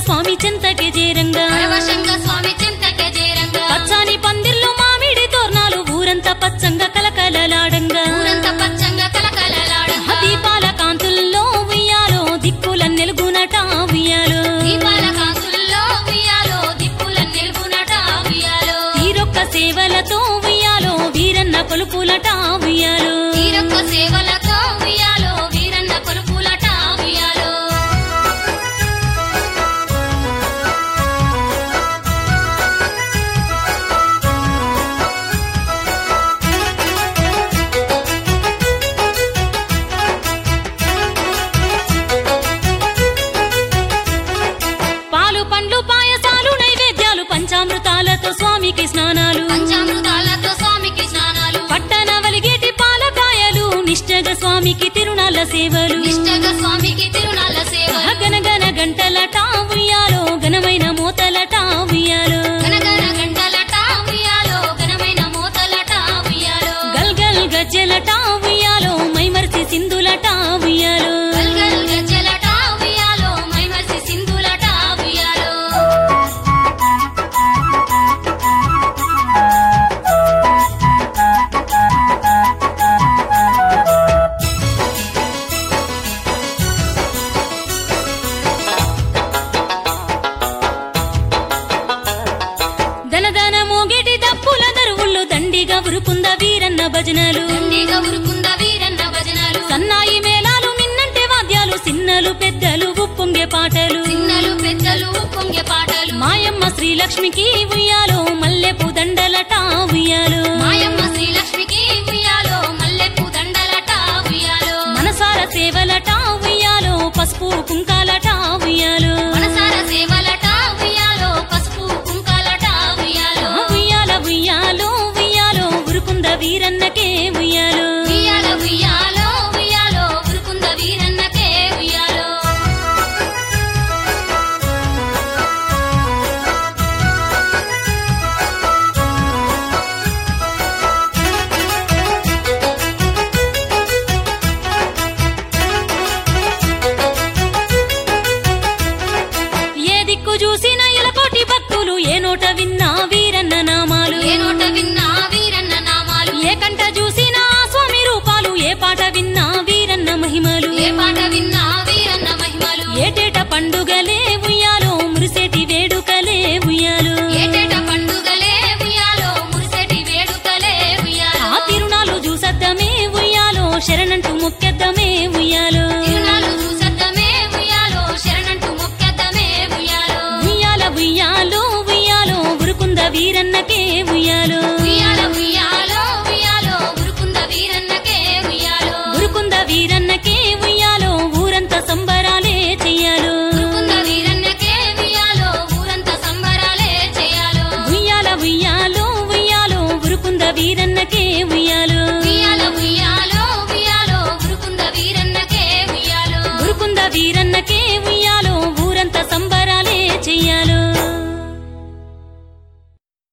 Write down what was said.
స్వామి చింతకి చేరంగా పరవశంగా స్వామి చింతకే చేరంగా పచ్చాని పందిర్లు మామిడి తోరణాలు ఊరంతా పచ్చంగా కలకలలాడంగా ఊరంతా పచ్చంగా కలకలలాడంగా దీపాల కాంతుల్లో ఉయ్యాలో దిక్కుల నెలుగునట ఉయ్యాలో దీపాల కాంతుల్లో ఉయ్యాలో దిక్కుల నిలుపునట ఉయ్యాలో తీరొక్క సేవలతో ఉయ్యాలో వీరన్న కొలుపులట ఉయ్యాలో తీరొక్క సేవలతో ఉయ్యాలో వీరన్న కొలుపులట ఉయ్యాలో పాలు పండ్లు పాయసాలు నైవేద్యాలు పంచామృతాలతో స్వామికి స్నానాలు పంచామృతాలతో స్వామికి స్నానాలు పట్టణ వలిగేటి పాలకాయలు నిష్టగా స్వామికి తిరునాళ్ళ సేవలు నిష్టగా స్వామికి తిరునాళ్ళ సేవలు గనగన గంటలట ఉయ్యాలో ఘనమైన మోతలట ఉయ్యాలో గనగన గంటలట ఉయ్యాలో ఘనమైన మోతలట ఉయ్యాలో గల్గల్ గజ్జెలట ఉయ్యాలో మైమర్చి సింధులట ఉయ్యాలో గల్గల్ గజ్జలట ఉయ్యాలో మైమర్సి సింధులట ఉయ్యాలో ధనధన మోగేటి దప్పుల దరువుళ్ళు దండిగా ఉరుకుంద వీరన్న భజనలు దండిగా ఉరుకుంద వీరన్న భజనాలు సన్నాయి మేళాలు మిన్నంటే వాద్యాలు సిన్నలు పెద్దలు ఉప్పొంగే పాటలు చిన్నలు పెద్దలు పొంగే పాటలు మాయమ్మ శ్రీలక్ష్మికి ఉయ్యాలో మల్లెపు దండలట ఉయ్యాలో మాయమ్మ శ్రీలక్ష్మికి ఉయ్యాలో మల్లెపూ దండలట ఉయ్యాలో మనసార సేవలట ఉయ్యాలో పసుపు కుంక